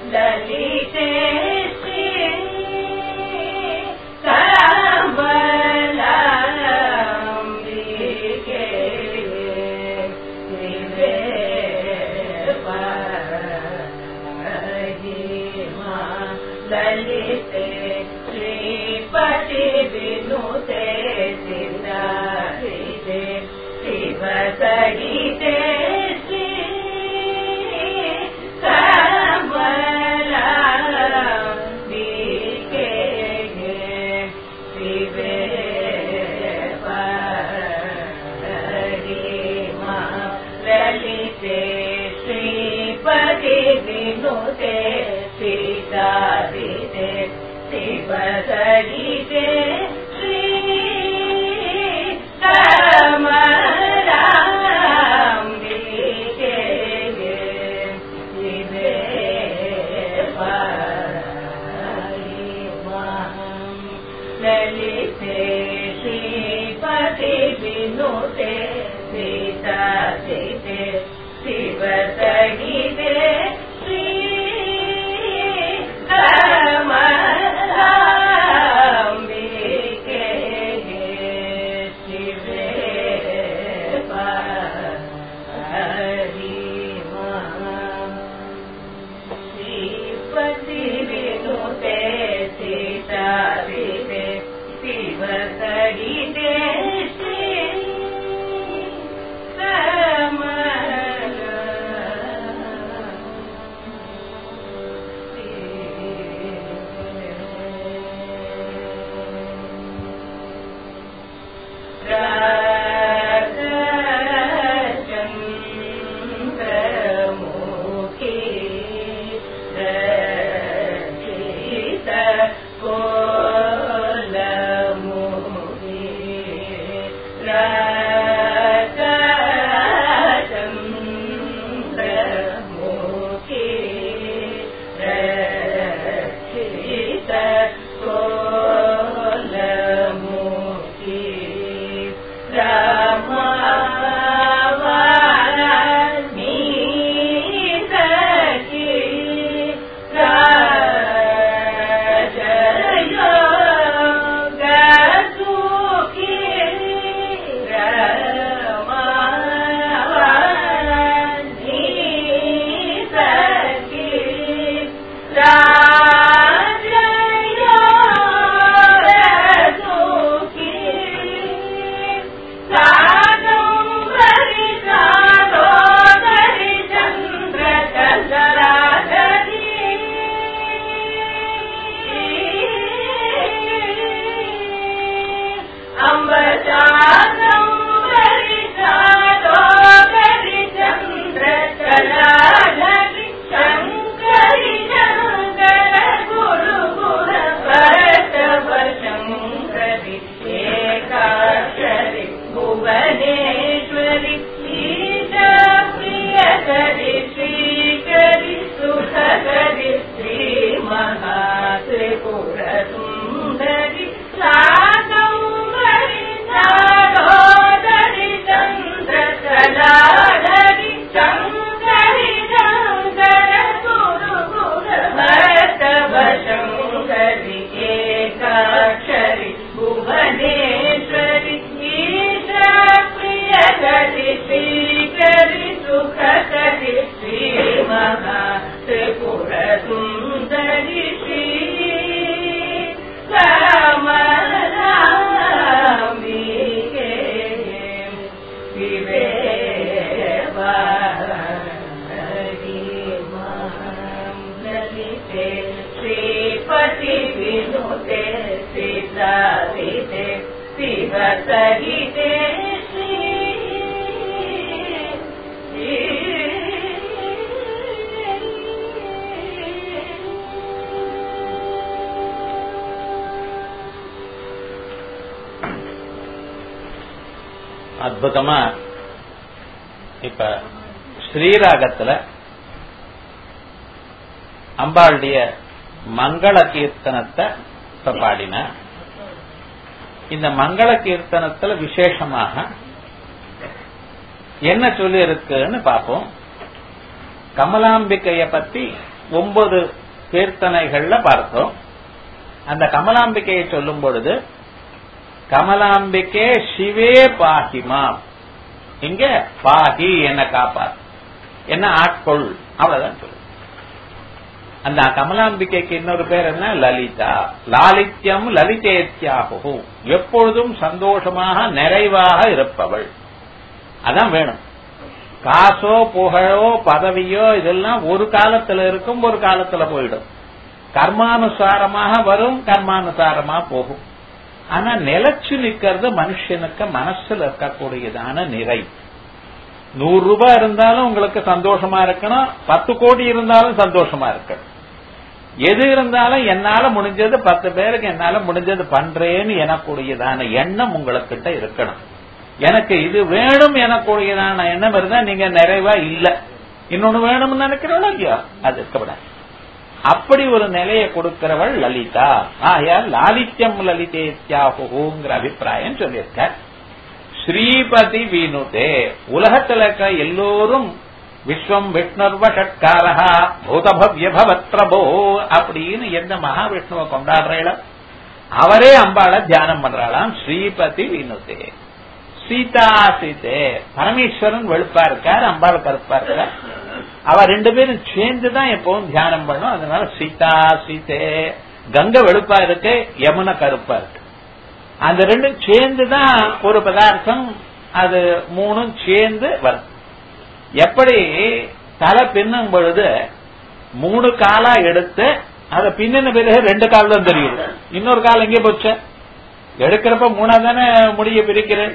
லலிதே ஸ்ரீ கமலாம்பிகே விவேகமா லலிதே ஸ்ரீபதி வினுதே சிதாரிதே சிவசரிதே ஸ்ரீ சிவசரிதே ஸ்ரீ கமலாம்பிகே லலிதே ஸ்ரீபதி வினுதே சீதா சீதே சிவசகிதே ஸ்ரீ கமலாம்பிகே சிவே ஸ்ரீபதி வினுதே சீதா விதே சிவசரிதே ஸ்ரீ भुवनेश्वरि ईशा प्रियकरि श्रीकरि सुखकरि श्रीमहात्रिपुरसुन्दरि साकौमरि सारोदरि चन्द्रकलाधरि शङ्करि शङ्कर गुरुगुर भर्तभशङ्करि एकाक्षरि भुवनेश्वरि ईशा प्रियकरि श्रीकरि सुखकरि श्रीमहा त्रिपुरसुन्दरि श्री कमलाम्बिके ललिते श्रीपति विनुते सीताविते शिवसहिते அற்புதமா இப்ப ஸ்ரீராகத்துல அம்பாளுடைய மங்கள கீர்த்தனத்தை இப்ப பாடின இந்த மங்கள கீர்த்தனத்துல விசேஷமாக என்ன சொல்லி இருக்குன்னு பார்ப்போம் கமலாம்பிகைய பத்தி ஒன்பது கீர்த்தனைகள்ல பார்த்தோம் அந்த கமலாம்பிகையை சொல்லும் பொழுது கமலாம்பிகே சிவே பாகிமா இங்க பாகி என்ன காப்பார் என்ன ஆட்கொள் அவ்வளவுதான் சொல்லு அந்த கமலாம்பிகைக்கு இன்னொரு பேர் என்ன லலிதா லாலித்யம் லலிதேத்தியாகு எப்பொழுதும் சந்தோஷமாக நிறைவாக இருப்பவள் அதான் வேணும் காசோ புகழோ பதவியோ இதெல்லாம் ஒரு காலத்துல இருக்கும் ஒரு காலத்துல போயிடும் கர்மானுசாரமாக வரும் கர்மானுசாரமா போகும் ஆனா நிலைச்சு நிக்கிறது மனுஷனுக்கு மனசுல இருக்கக்கூடியதான நிறை நூறு ரூபாய் இருந்தாலும் உங்களுக்கு சந்தோஷமா இருக்கணும் பத்து கோடி இருந்தாலும் சந்தோஷமா இருக்கணும் எது இருந்தாலும் என்னால முடிஞ்சது பத்து பேருக்கு என்னால முடிஞ்சது பண்றேன்னு எனக்கூடியதான எண்ணம் உங்களுக்கிட்ட இருக்கணும் எனக்கு இது வேணும் எனக்கூடியதான எண்ணம் இருந்தா நீங்க நிறைவா இல்ல இன்னொன்னு வேணும்னு நினைக்கிறோம் இல்லையா அது இருக்கப்படாது அப்படி ஒரு நிலையை கொடுக்கிறவள் லலிதா ஆயால் லாலித்யம் லலிதேத்யாகுங்கிற அபிப்பிராயம் சொல்லியிருக்க ஸ்ரீபதி வினுதே உலகத்தில் இருக்க எல்லோரும் விஸ்வம் விஷ்ணுர்வ ஷட்காரா பூதபவ்ய பவத் பிரபோ அப்படின்னு எந்த மகாவிஷ்ணுவை கொண்டாடுறீங்களோ அவரே அம்பாளை தியானம் பண்றாளாம் ஸ்ரீபதி வினுதே சீதா சீதே பரமேஸ்வரன் வெளுப்பா இருக்கார் அம்பாள் கருப்பா இருக்கார் அவ ரெண்டு பேரும் சேர்ந்து தான் எப்பவும் தியானம் பண்ணும் அதனால சீதா சீதே கங்கை வெளுப்பா இருக்கு யமுனை கருப்பா இருக்கு அந்த ரெண்டும் சேர்ந்து தான் ஒரு பதார்த்தம் அது மூணும் சேர்ந்து வரும் எப்படி தலை பின்னும் பொழுது மூணு காலா எடுத்து அதை பின்னின பிறகு ரெண்டு கால் தான் தெரியுது இன்னொரு கால் எங்கே போச்சு எடுக்கிறப்ப மூணா தானே முடிய பிரிக்கிறேன்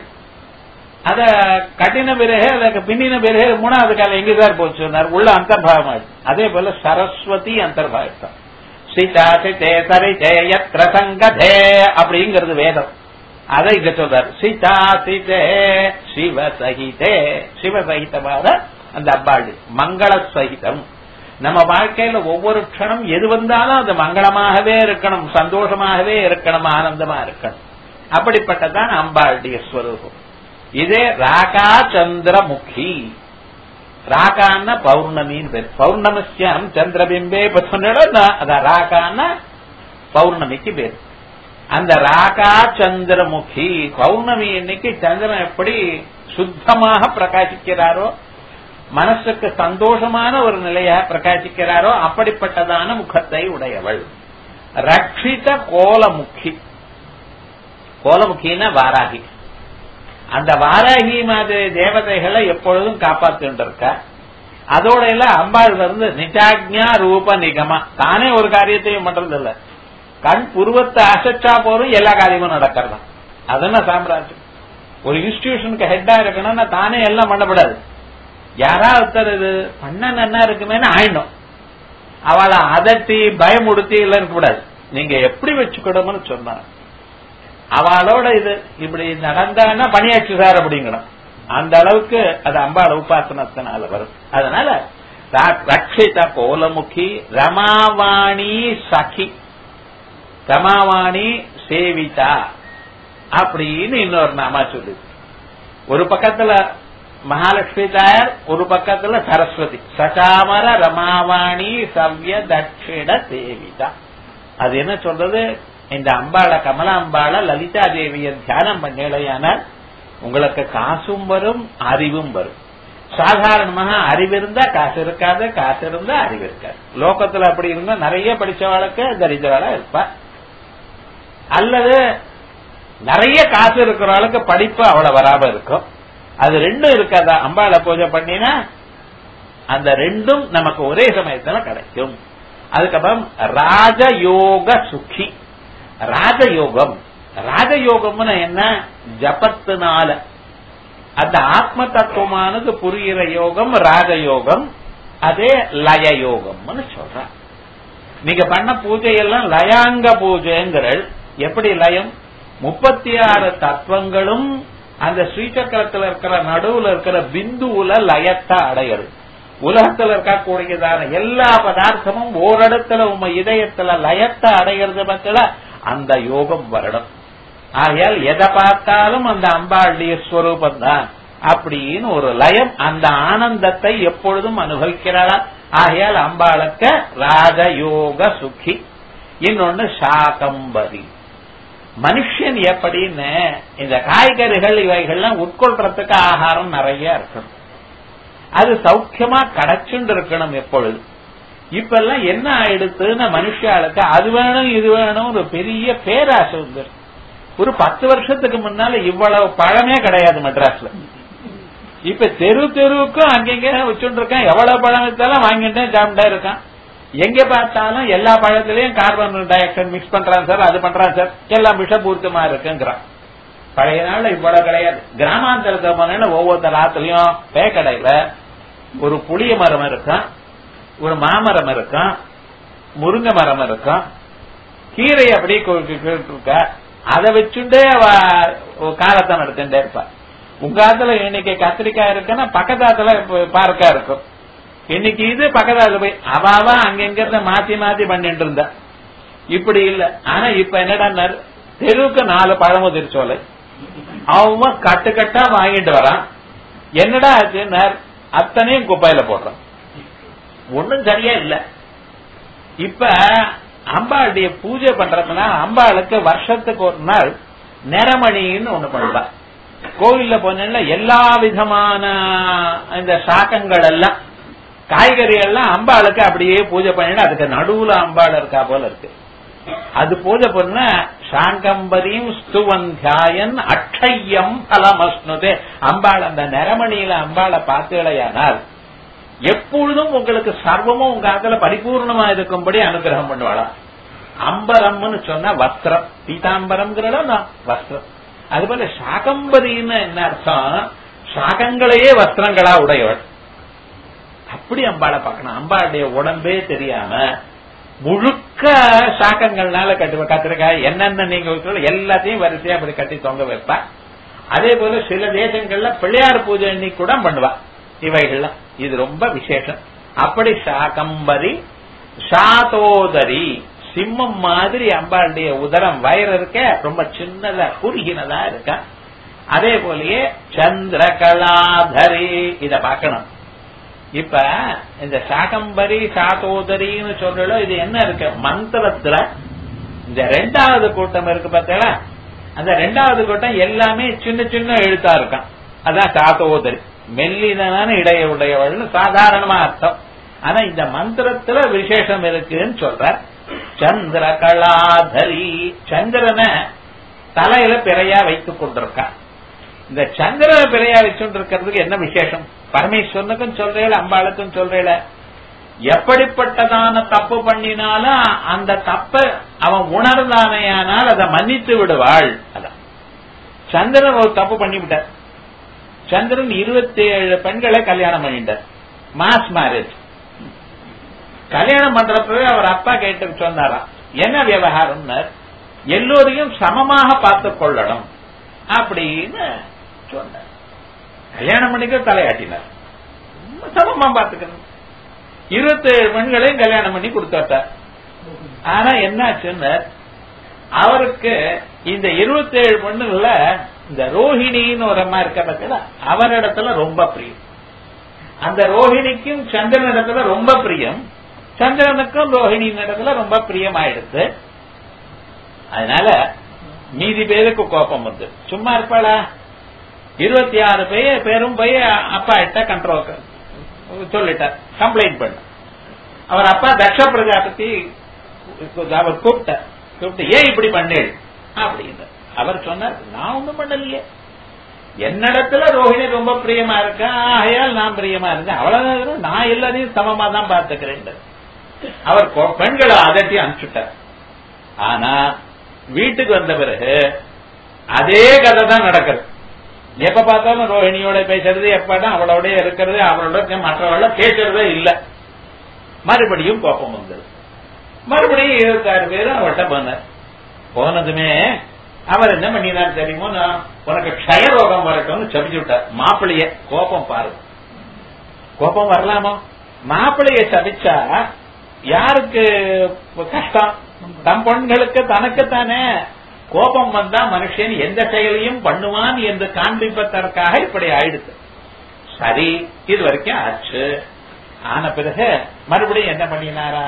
அத கட்டின பிறகு அதுக்கு பின்னின பிறகு மூணாவது காலம் எங்க சார் போச்சு உள்ள அந்தர்பாவம் ஆயிடுச்சு அதே போல சரஸ்வதி அந்தர்பாவித்தம் சீதா சிதே சரிதே யத்ர சங்கதே அப்படிங்கிறது வேதம் அதை இங்க சொல்றாரு சீதா சிதே சிவ சகிதே சிவ சகிதமாக அந்த அப்பாடு மங்கள சகிதம் நம்ம வாழ்க்கையில ஒவ்வொரு க்ஷணம் எது வந்தாலும் அது மங்களமாகவே இருக்கணும் சந்தோஷமாகவே இருக்கணும் ஆனந்தமா இருக்கணும் அப்படிப்பட்டதான் அம்பாளுடைய ஸ்வரூபம் இதே ராகா சந்திரமுகி ராகான்னா பௌர்ணமின்னு பேர் பௌர்ணமிஸ்யம் சந்திரபிம்பே இப்ப சொன்னா அதான் ராகான்னா பௌர்ணமிக்கு பேர் அந்த ராகா சந்திரமுகி பௌர்ணமி இன்னைக்கு சந்திரன் எப்படி சுத்தமாக பிரகாசிக்கிறாரோ மனசுக்கு சந்தோஷமான ஒரு நிலையா பிரகாசிக்கிறாரோ அப்படிப்பட்டதான முகத்தை உடையவள் ரட்சித கோலமுகி கோலமுகின்னா வாராகி அந்த வாராகி மாதிரி தேவதைகளை எப்பொழுதும் காப்பாத்திட்டு இருக்க அதோட எல்லாம் அம்பாள் வந்து நிஜாக்ஞா ரூப நிகமா தானே ஒரு காரியத்தையும் பண்றது இல்ல கண் புருவத்தை அசைச்சா போதும் எல்லா காரியமும் நடக்கிறதா அதெல்லாம் சாம்ராஜ்யம் ஒரு இன்ஸ்டிடியூஷனுக்கு ஹெட்டா இருக்கணும்னா தானே எல்லாம் பண்ணப்படாது யாராவது ஒருத்தர் இது பண்ண நன்னா இருக்குமேனு ஆயிடும் அவளை அதட்டி பயமுடுத்தி எல்லாம் இருக்கக்கூடாது நீங்க எப்படி வச்சுக்கணும்னு சொன்னார் அவளோட இது இப்படி நடந்தான்னா பணியாச்சு சார் அப்படிங்கணும் அந்த அளவுக்கு அது அம்பாள் உபாசனத்தினால வரும் அதனால ரட்சித கோலமுகி ரமாவாணி சகி ரமாவாணி சேவிதா அப்படின்னு இன்னொரு நாமா சொல்லு ஒரு பக்கத்துல மகாலட்சுமி தாயார் ஒரு பக்கத்துல சரஸ்வதி சசாமர ரமாவாணி சவ்ய தட்சிண சேவிதா அது என்ன சொல்றது இந்த அம்பாள கமலா அம்பாள லலிதா தேவிய தியானம் பண்ணலையானால் உங்களுக்கு காசும் வரும் அறிவும் வரும் சாதாரணமாக அறிவு இருந்தா காசு இருக்காது காசு இருந்தா அறிவு இருக்காது லோகத்துல அப்படி இருந்தா நிறைய படிச்சவாளுக்கு தரித்திரவாளா இருப்பா அல்லது நிறைய காசு இருக்கிறவளுக்கு படிப்பு அவ்வளவு வராம இருக்கும் அது ரெண்டும் இருக்காதா அம்பாளை பூஜை பண்ணினா அந்த ரெண்டும் நமக்கு ஒரே சமயத்துல கிடைக்கும் அதுக்கப்புறம் ராஜயோக சுகி ராஜயோகம் ராஜயோகம்னு என்ன ஜபத்தினால அந்த ஆத்ம தத்துவமானது புரிகிற யோகம் ராஜயோகம் அதே லய யோகம்னு சொல்ற நீங்க பண்ண பூஜை எல்லாம் லயாங்க பூஜைங்கிற எப்படி லயம் முப்பத்தி ஆறு தத்துவங்களும் அந்த ஸ்ரீசக்கரத்தில் இருக்கிற நடுவுல இருக்கிற பிந்துவுல லயத்தை அடையிறது உலகத்துல இருக்கக்கூடியதான எல்லா பதார்த்தமும் ஓரிடத்துல உங்க இதயத்துல லயத்தை அடைகிறது பட்சல அந்த யோகம் வரணும் ஆகையால் எதை பார்த்தாலும் அந்த அம்பாளுடைய ஸ்வரூபம் தான் அப்படின்னு ஒரு லயம் அந்த ஆனந்தத்தை எப்பொழுதும் அனுபவிக்கிறாளா ஆகையால் அம்பாளுக்கு ராஜயோக சுகி இன்னொன்னு சாகம்பரி மனுஷன் எப்படின்னு இந்த காய்கறிகள் இவைகள்லாம் உட்கொள்றதுக்கு ஆகாரம் நிறைய இருக்கணும் அது சௌக்கியமா கிடைச்சுண்டு இருக்கணும் எப்பொழுது இப்ப எல்லாம் என்ன ஆயிடுத்துன்னு மனுஷாளுக்கு அது வேணும் இது வேணும் ஒரு பெரிய பேராசை வந்து ஒரு பத்து வருஷத்துக்கு முன்னால இவ்வளவு பழமே கிடையாது மெட்ராஸ்ல இப்ப தெரு தெருவுக்கும் அங்கங்க வச்சுட்டு இருக்கான் எவ்வளவு பழம் வித்தாலும் வாங்கிட்டே சாப்பிட்டே இருக்கான் எங்க பார்த்தாலும் எல்லா பழத்திலையும் கார்பன் டை ஆக்சைடு மிக்ஸ் பண்றான் சார் அது பண்றான் சார் எல்லாம் விஷபூர்த்தமா இருக்குங்கிறான் பழைய நாள்ல இவ்வளவு கிடையாது கிராமாந்தரத்தை போனா ஒவ்வொருத்தர் ஆத்துலயும் பேக்கடையில ஒரு புளிய மரம் இருக்கும் ஒரு மாமரம் இருக்கும் முருங்கை மரம் இருக்கும் கீரை அப்படியே இருக்கா அதை வச்சுட்டே காலத்தை நடத்திட்டே இருப்பா உங்க ஆத்துல இன்னைக்கு கத்திரிக்காய் இருக்குன்னா பக்கத்தாத்துல பார்க்கா இருக்கும் இன்னைக்கு இது பக்கத்தாத்துல போய் அவாவ அங்கங்க இருந்து மாத்தி மாத்தி பண்ணிட்டு இருந்தா இப்படி இல்ல ஆனா இப்ப என்னடா தெருவுக்கு நாலு பழமுதிர் சோலை அவன் கட்டு கட்டா வாங்கிட்டு வரான் என்னடா ஆச்சு அத்தனையும் குப்பையில போடுறான் ஒண்ணும் சரியா இல்ல இப்ப அம்பாளுடைய பூஜை பண்றதுனா அம்பாளுக்கு வருஷத்துக்கு ஒரு நாள் நிறமணின்னு ஒண்ணு பண்ணலாம் கோவில்ல போனா எல்லா விதமான இந்த சாக்கங்கள் எல்லாம் காய்கறி எல்லாம் அம்பாளுக்கு அப்படியே பூஜை பண்ணிட்டு அதுக்கு நடுவுல அம்பாள் இருக்கா போல இருக்கு அது பூஜை பண்ண சாங்கம்பரியும் ஸ்துவந்தியாயன் அக்ஷயம் பலமஸ்னுதே அம்பாள் அந்த நிறமணியில அம்பாளை பார்த்தீங்களேயானால் எப்பொழுதும் உங்களுக்கு சர்வமும் உங்க ஆத்துல பரிபூர்ணமா இருக்கும்படி அனுகிரகம் பண்ணுவாளா அம்பரம்னு சொன்னா வஸ்திரம் பீதாம்பரம்ங்கிறத வஸ்திரம் அது போல சாகம்பரின்னு என்ன அர்த்தம் சாகங்களையே வஸ்திரங்களா உடையவள் அப்படி அம்பாளை பார்க்கணும் அம்பாளுடைய உடம்பே தெரியாம முழுக்க சாக்கங்கள்னால கட்டு கத்திரிக்காய் என்னென்ன நீங்க எல்லாத்தையும் வரிசையா அப்படி கட்டி தொங்க வைப்பா அதே போல சில தேசங்கள்ல பிள்ளையார் பூஜை இன்னைக்கு கூட பண்ணுவா இவைகள்லாம் இது ரொம்ப விசேஷம் அப்படி சாகம்பரி சாதோதரி சிம்மம் மாதிரி அம்பாளுடைய உதரம் வயிறு இருக்க ரொம்ப சின்னதா குறுகினதா இருக்க அதே போலயே சந்திரகலாதரி இத பார்க்கணும் இப்ப இந்த சாகம்பரி சாதோதரின்னு சொல்றோம் இது என்ன இருக்கு மந்திரத்துல இந்த ரெண்டாவது கூட்டம் இருக்கு பார்த்தா அந்த ரெண்டாவது கூட்டம் எல்லாமே சின்ன சின்ன எழுத்தா இருக்கான் அதான் சாதோதரி மெல்லிதான இடைய உடையவள்னு சாதாரணமா அர்த்தம் ஆனா இந்த மந்திரத்துல விசேஷம் இருக்குன்னு சொல்ற சந்திர கலாதரி சந்திரனை தலையில பிறையா வைத்துக் கொண்டிருக்கான் இந்த சந்திரனை பிறையா வச்சுட்டு இருக்கிறதுக்கு என்ன விசேஷம் பரமேஸ்வரனுக்கும் சொல்றேல அம்பாளுக்கும் சொல்றேல எப்படிப்பட்டதான தப்பு பண்ணினாலும் அந்த தப்ப அவன் உணர்ந்தானையானால் அதை மன்னித்து விடுவாள் அதான் சந்திரன் ஒரு தப்பு பண்ணிவிட்டார் சந்திரன் இருபத்தி ஏழு பெண்களை கல்யாணம் பண்ணிட்டார் மாஸ் மேரேஜ் கல்யாணம் பண்றப்பவே அவர் அப்பா கேட்டு சொன்னாராம் என்ன விவகாரம்னு எல்லோரையும் சமமாக பார்த்துக் கொள்ளணும் அப்படின்னு சொன்னார் கல்யாணம் பண்ணிக்க தலையாட்டினார் சமமா பார்த்துக்கணும் இருபத்தி ஏழு பெண்களையும் கல்யாணம் பண்ணி கொடுத்தாட்டார் ஆனா என்னாச்சுன்னு அவருக்கு இந்த இருபத்தி ஏழு பெண்ணுல இந்த ரோஹிணின்னு ஒரு அம்மா இருக்க பார்த்தா அவரிடத்துல ரொம்ப பிரியம் அந்த ரோஹிணிக்கும் சந்திரன் இடத்துல ரொம்ப பிரியம் சந்திரனுக்கும் ரோஹிணியின் இடத்துல ரொம்ப பிரியம் ஆயிடுது அதனால மீதி பேருக்கு கோபம் வந்து சும்மா இருப்பாளா இருபத்தி ஆறு பேர் பேரும் போய் அப்பா கிட்ட கண்ட்ரோல் சொல்லிட்டார் கம்ப்ளைண்ட் பண்ண அவர் அப்பா தக்ஷ பிரஜாபதி அவர் கூப்பிட்டார் கூப்பிட்டு ஏன் இப்படி பண்ணேள் அப்படின்னு அவர் சொன்னார் நான் ஒண்ணும் பண்ணலையே என்னிடத்துல ரோஹிணி ரொம்ப பிரியமா இருக்கா ஆகையால் நான் பிரியமா இருக்கேன் அவ்வளவுதான் நான் எல்லாரையும் சமமா தான் பார்த்துக்கிறேன் அவர் பெண்களை அதட்டி அனுப்பிச்சுட்டார் ஆனா வீட்டுக்கு வந்த பிறகு அதே கதை தான் நடக்குது எப்ப பார்த்தாலும் ரோஹிணியோட பேசுறது எப்பதான் அவளோட இருக்கிறது அவளோட மற்றவள பேசுறதே இல்ல மறுபடியும் கோபம் வந்தது மறுபடியும் இருபத்தாறு பேரும் அவட்ட போனார் போனதுமே அவர் என்ன பண்ணினார் தெரியுமோ நான் உனக்கு க்ஷய ரோகம் வரட்டும்னு சபிச்சு விட்டார் மாப்பிளைய கோபம் பாரு கோபம் வரலாமா மாப்பிளைய சபிச்சா யாருக்கு கஷ்டம் தம் பெண்களுக்கு தனக்குத்தானே கோபம் வந்தா மனுஷன் எந்த செயலையும் பண்ணுவான் என்று காண்பிப்பதற்காக இப்படி ஆயிடுது சரி இது வரைக்கும் ஆச்சு ஆன பிறகு மறுபடியும் என்ன பண்ணினாரா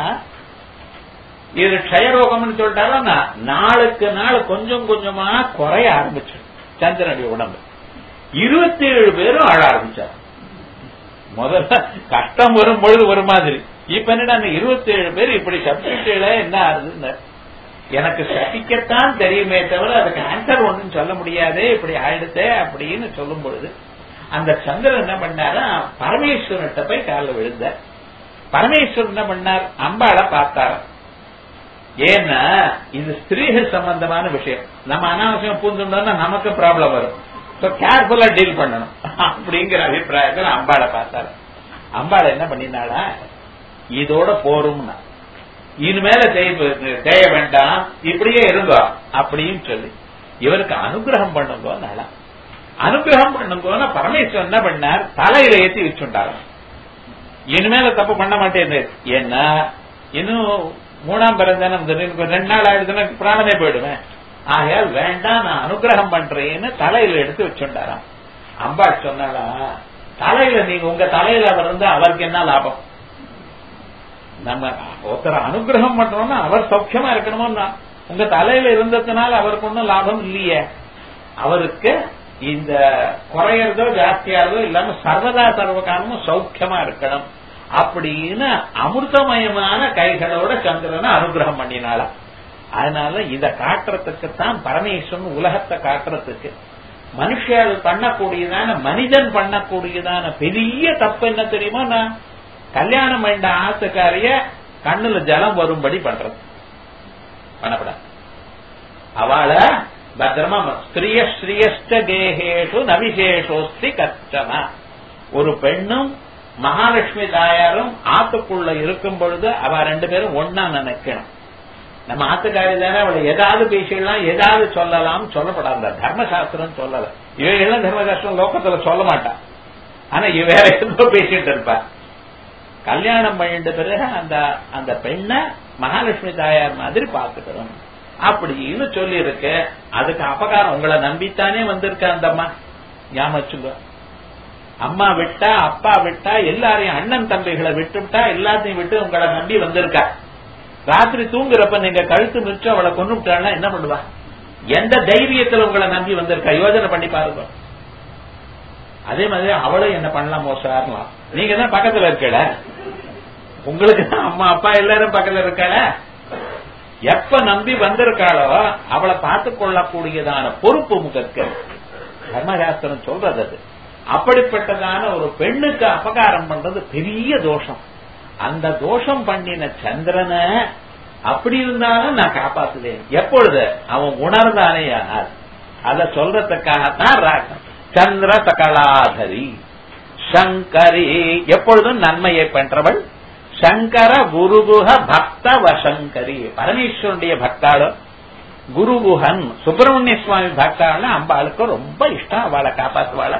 இது க்ஷயரோகம்னு சொல்லிட்டாரா நாளுக்கு நாள் கொஞ்சம் கொஞ்சமா குறைய ஆரம்பிச்சு சந்திரனுடைய உடம்பு இருபத்தி ஏழு பேரும் ஆள ஆரம்பிச்சார் முதல்ல கஷ்டம் வரும் பொழுது ஒரு மாதிரி இப்ப என்னடா அந்த இருபத்தி ஏழு பேர் இப்படி சப்ஜெக்ட்ல என்ன ஆகுதுன்னு எனக்கு சபிக்கத்தான் தெரியுமே தவிர அதுக்கு ஆன்சர் ஒண்ணும் சொல்ல முடியாது இப்படி ஆயிடுச்சே அப்படின்னு சொல்லும் பொழுது அந்த சந்திரன் என்ன பண்ணாரா பரமேஸ்வரன்கிட்ட போய் காலில் விழுந்த பரமேஸ்வரன் என்ன பண்ணார் அம்பாளை பார்த்தார் ஏன்னா இது ஸ்திரீகள் சம்பந்தமான விஷயம் நம்ம அனாவசியம் பூந்துட்டோம்னா நமக்கு ப்ராப்ளம் வரும் ஸோ கேர்ஃபுல்லா டீல் பண்ணணும் அப்படிங்கிற அபிப்பிராயத்தில் அம்பாளை பார்த்தாரு அம்பாளை என்ன பண்ணினாடா இதோட போரும்னா இனிமேல செய்ய வேண்டாம் இப்படியே இருங்கோ அப்படின்னு சொல்லி இவருக்கு அனுகிரகம் பண்ணுங்கோ நல்லா அனுகிரகம் பண்ணுங்கோன்னா பரமேஸ்வரன் என்ன பண்ணார் தலையில ஏத்தி வச்சுட்டாரு இனிமேல தப்பு பண்ண மாட்டேன் ஏன்னா இன்னும் மூணாம் பிறந்தானம் ரெண்டு நாள் ஆயிடுதுன்னா பிராணமே போயிடுவேன் ஆகையால் வேண்டாம் நான் அனுகிரகம் பண்றேன்னு தலையில எடுத்து வச்சுட்டாராம் அம்பாள் சொன்னாலா தலையில நீங்க உங்க தலையில அவர் இருந்தா அவருக்கு என்ன லாபம் நம்ம ஒருத்தர் அனுகிரகம் பண்றோம்னா அவர் சௌக்கியமா இருக்கணுமோன்னா உங்க தலையில இருந்ததுனால அவருக்கு ஒன்றும் லாபம் இல்லையே அவருக்கு இந்த குறையறதோ ஜாஸ்தியாறதோ இல்லாம சர்வதா சர்வகாலமும் சௌக்கியமா இருக்கணும் அப்படின்னு அமிர்தமயமான கைகளோட சந்திரனை அனுகிரகம் பண்ணினாளா அதனால இத காட்டுறதுக்குத்தான் பரமேஸ்வரன் உலகத்தை காட்டுறதுக்கு மனுஷால் பண்ணக்கூடியதான மனிதன் பண்ணக்கூடியதான பெரிய தப்பு என்ன தெரியுமா நான் கல்யாணம் பண்ண ஆத்துக்காரிய கண்ணுல ஜலம் வரும்படி பண்றது பண்ணப்படாது அவளை பத்திரமா ஸ்திரிய ஸ்ரீயஸ்ட கேகேஷு நவிசேஷோஸ்தி கச்சனா ஒரு பெண்ணும் மகாலட்சுமி தாயாரும் ஆத்துக்குள்ள இருக்கும் பொழுது அவ ரெண்டு பேரும் ஒன்னா நினைக்கணும் நம்ம ஆத்துக்காரி தானே அவளை ஏதாவது பேசிடலாம் ஏதாவது சொல்லலாம் சொல்லப்படாது தர்மசாஸ்திரம் சொல்லல இவைகள்லாம் தர்மசாஸ்திரம் லோக்கத்துல சொல்ல மாட்டான் ஆனா இவ வேற ஏதோ பேசிட்டு இருப்பா கல்யாணம் பண்ணிட்ட பிறகு அந்த அந்த பெண்ணை மகாலட்சுமி தாயார் மாதிரி பார்த்துக்கணும் அப்படின்னு சொல்லி இருக்கு அதுக்கு அபகாரம் உங்களை நம்பித்தானே வந்திருக்க அந்த அம்மா ஞாபகம் அம்மா விட்டா அப்பா விட்டா எல்லாரையும் அண்ணன் தம்பிகளை விட்டுவிட்டா எல்லாத்தையும் விட்டு உங்களை நம்பி வந்திருக்கா ராத்திரி தூங்குறப்ப நீங்க கழுத்து மிச்சு அவளை கொண்டு விட்டாள்னா என்ன பண்ணுவா எந்த தைரியத்துல உங்களை நம்பி வந்திருக்கா யோஜனை பண்ணி பாருங்க அதே மாதிரி அவளும் என்ன பண்ணலாமோ சார்லாம் நீங்க தான் பக்கத்துல இருக்கல உங்களுக்கு தான் அம்மா அப்பா எல்லாரும் பக்கத்துல இருக்கல எப்ப நம்பி வந்திருக்காளோ அவளை பார்த்து கொள்ளக்கூடியதான பொறுப்பு முகற்கு தர்மசாஸ்திரம் சொல்றது அது அப்படிப்பட்டதான ஒரு பெண்ணுக்கு அபகாரம் பண்றது பெரிய தோஷம் அந்த தோஷம் பண்ணின சந்திரனை அப்படி இருந்தாலும் நான் காப்பாத்துவேன் எப்பொழுது அவன் உணர்ந்தானே ஆனால் அத சொல்றதுக்காகத்தான் ராகம் சந்திர சகலாதரி சங்கரி எப்பொழுதும் நன்மையை பண்றவள் சங்கர குருகுஹ பக்த வசங்கரி பரமேஸ்வரனுடைய பக்தாளும் குருகுஹன் சுப்பிரமணிய சுவாமி பக்தாள் அம்பாளுக்கு ரொம்ப இஷ்டம் அவளை காப்பாத்துவாள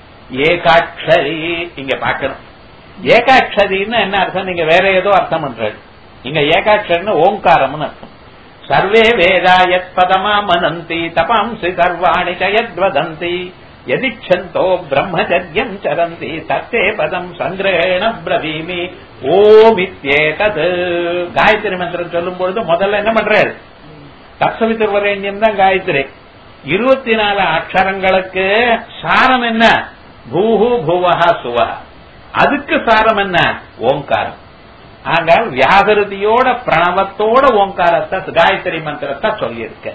ஏகாட்சரி இங்க பாக்கணும் ஏகாட்சரின்னு என்ன அர்த்தம் நீங்க வேற ஏதோ அர்த்தம் பண்றது இங்க ஏகாட்சரின்னு ஓங்காரம்னு அர்த்தம் சர்வே வேதா யத் பதமா மனந்தி தபாம்சி சர்வாணி சயத்வதந்தி யதிச்சந்தோ பிரம்மச்சரியம் சரந்தி தத்தே பதம் சங்கிரகண பிரவீமி ஓமித்யேதது காயத்ரி மந்திரம் சொல்லும் பொழுது முதல்ல என்ன பண்றாரு தத்சவித்துவரேண்யம் தான் காயத்ரி இருபத்தி நாலு அக்ஷரங்களுக்கு சாரம் என்ன பூஹு புவஹா சுவஹ அதுக்கு சாரம் என்ன ஓங்காரம் ஆனால் வியாகிருதியோட பிரணவத்தோட ஓங்காரத்தை காயத்ரி மந்திரத்தை சொல்லியிருக்க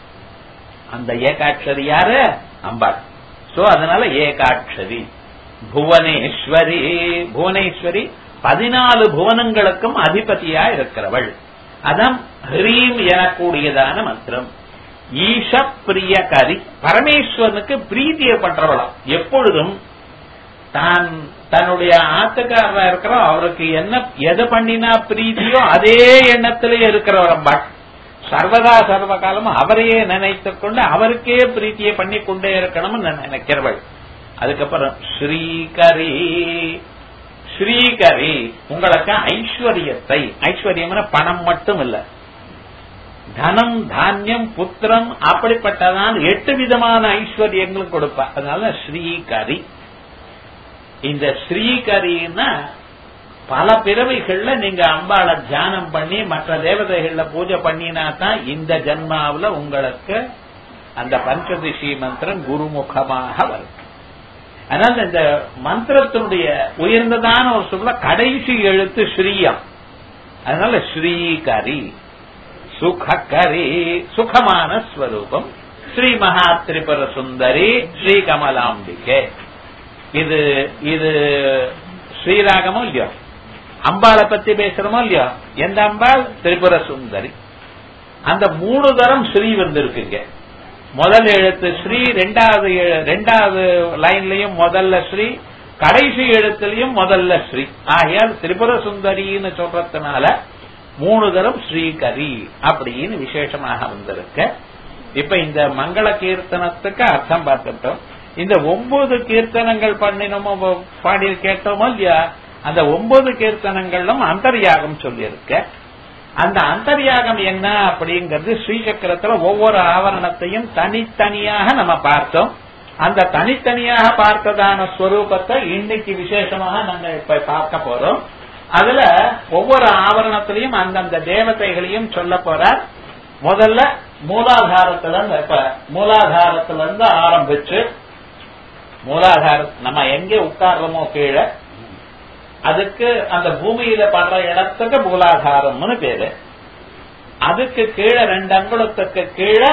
அந்த ஏகாட்சரி யாரு அம்பாள் சோ அதனால ஏகாட்சரி புவனேஸ்வரி புவனேஸ்வரி பதினாலு புவனங்களுக்கும் அதிபதியா இருக்கிறவள் அதான் ஹ்ரீம் எனக்கூடியதான மந்திரம் ஈஷ பிரியகரி பரமேஸ்வரனுக்கு பிரீத்திய பண்றவளாம் எப்பொழுதும் தான் தன்னுடைய ஆத்துக்காரரா இருக்கிற அவருக்கு என்ன எதை பண்ணினா பிரீதியோ அதே எண்ணத்திலே இருக்கிறவர் அம்பாள் சர்வதா சர்வ காலமும் அவரையே நினைத்துக் கொண்டு அவருக்கே பிரீத்தியை பண்ணி கொண்டே இருக்கணும்னு நினைக்கிறவள் அதுக்கப்புறம் ஸ்ரீகரி ஸ்ரீகரி உங்களுக்கு ஐஸ்வர்யத்தை ஐஸ்வர்யம்னா பணம் மட்டும் இல்ல தனம் தானியம் புத்திரம் அப்படிப்பட்டதான் எட்டு விதமான ஐஸ்வர்யங்களும் கொடுப்பா அதனால ஸ்ரீகரி இந்த ஸ்ரீகரின்னா பல பிறவைகள்ல நீங்க அம்பாளை தியானம் பண்ணி மற்ற தேவதைகள்ல பூஜை பண்ணினா தான் இந்த ஜென்மாவுல உங்களுக்கு அந்த பஞ்சதிஷி மந்திரம் குருமுகமாக வரும் அதனால இந்த மந்திரத்தினுடைய உயர்ந்ததான ஒரு சொல்ல கடைசி எழுத்து ஸ்ரீயம் அதனால ஸ்ரீகரி சுககரி சுகமான ஸ்வரூபம் ஸ்ரீ மகா திரிபுர சுந்தரி ஸ்ரீ கமலாம்பிகே இது இது ஸ்ரீராகமோ இல்லையோ அம்பாளை பத்தி பேசுறோமோ இல்லையோ எந்த அம்பாள் திரிபுர சுந்தரி அந்த மூணு தரம் ஸ்ரீ வந்திருக்குங்க முதல் எழுத்து ஸ்ரீ ரெண்டாவது எழு- ரெண்டாவது லைன்லயும் முதல்ல ஸ்ரீ கடைசி எழுத்துலயும் முதல்ல ஸ்ரீ ஆகையால் திரிபுர சுந்தரின்னு சொல்றதுனால மூணு தரம் ஸ்ரீகரி அப்படின்னு விசேஷமாக வந்திருக்க இப்ப இந்த மங்கள கீர்த்தனத்துக்கு அர்த்தம் பார்த்துட்டோம் இந்த ஒன்பது கீர்த்தனங்கள் பண்ணினோமோ பாடி கேட்டோமோ இல்லையா அந்த ஒன்பது கீர்த்தனங்களும் அந்தர்யாகம் சொல்லியிருக்க அந்த அந்தர்யாகம் என்ன அப்படிங்கிறது ஸ்ரீசக்கரத்துல ஒவ்வொரு ஆவரணத்தையும் தனித்தனியாக நம்ம பார்த்தோம் அந்த தனித்தனியாக பார்த்ததான ஸ்வரூபத்தை இன்னைக்கு விசேஷமாக நாங்க இப்ப பார்க்க போறோம் அதுல ஒவ்வொரு ஆவரணத்திலையும் அந்தந்த தேவதைகளையும் சொல்ல போறார் முதல்ல மூலாதாரத்துல இருந்து இப்ப மூலாதாரத்துல இருந்து ஆரம்பிச்சு மூலாதாரம் நம்ம எங்க உட்கார்றோமோ கீழே அதுக்கு அந்த பூமியில படுற இடத்துக்கு மூலாதாரம்னு பேரு அதுக்கு கீழே ரெண்டு அங்குலத்துக்கு கீழே